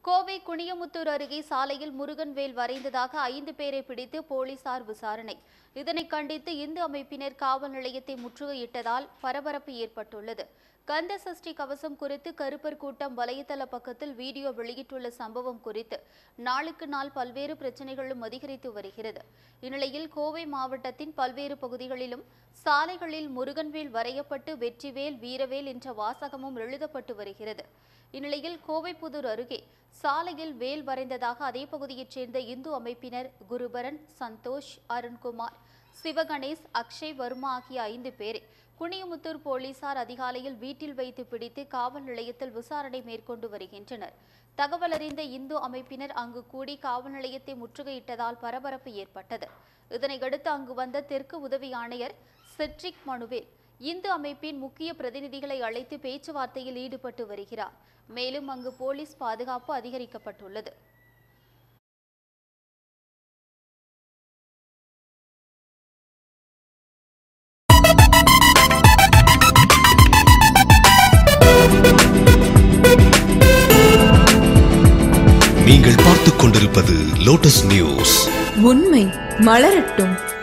கோவை குனியமுத்தூர் அருகே சாலையில் முருகன்வேல் வரைந்ததாக ஐந்து பேரை பிடித்து போலீசார் விசாரணை இதனை கண்டித்து இந்து அமைப்பினர் காவல் நிலையத்தை முற்றுகையிட்டதால் பரபரப்பு ஏற்பட்டுள்ளது கந்த சஷ்டி கவசம் குறித்து கருப்பர் கூட்டம் வலைத்தள பக்கத்தில் வீடியோ வெளியிட்டுள்ள சம்பவம் குறித்து நாளுக்கு நாள் பல்வேறு பிரச்சனைகளும் அதிகரித்து வருகிறது இந்நிலையில் கோவை மாவட்டத்தின் பல்வேறு பகுதிகளிலும் சாலைகளில் முருகன்வேல் வரையப்பட்டு வெற்றிவேல் வீரவேல் என்ற வாசகமும் எழுதப்பட்டு வருகிறது இந்நிலையில் கோவைப்புதூர் அருகே சாலையில் வேல் வரைந்ததாக அதே பகுதியைச் சேர்ந்த இந்து அமைப்பினர் குருபரன் சந்தோஷ் அருண்குமார் சிவகணேஷ் அக்ஷய் வர்மா ஆகிய ஐந்து பேரை குனியமுத்தூர் போலீசார் அதிகாலையில் வீட்டில் வைத்து பிடித்து காவல் நிலையத்தில் விசாரணை மேற்கொண்டு வருகின்றனர் தகவல் அறிந்த இந்து அமைப்பினர் அங்கு கூடி காவல் நிலையத்தை முற்றுகையிட்டதால் பரபரப்பு ஏற்பட்டது இதனையடுத்து அங்கு வந்த தெற்கு உதவி ஆணையர் செட்ரிக் மனுவேல் இந்து அமைப்பின் முக்கிய பிரதிநிதிகளை அழைத்து பேச்சுவார்த்தையில் ஈடுபட்டு வருகிறார் மேலும் அங்கு போலீஸ் பாதுகாப்பு அதிகரிக்கப்பட்டுள்ளது நீங்கள் பார்த்துக் கொண்டிருப்பது லோட்டஸ் நியூஸ் உண்மை மலரட்டும்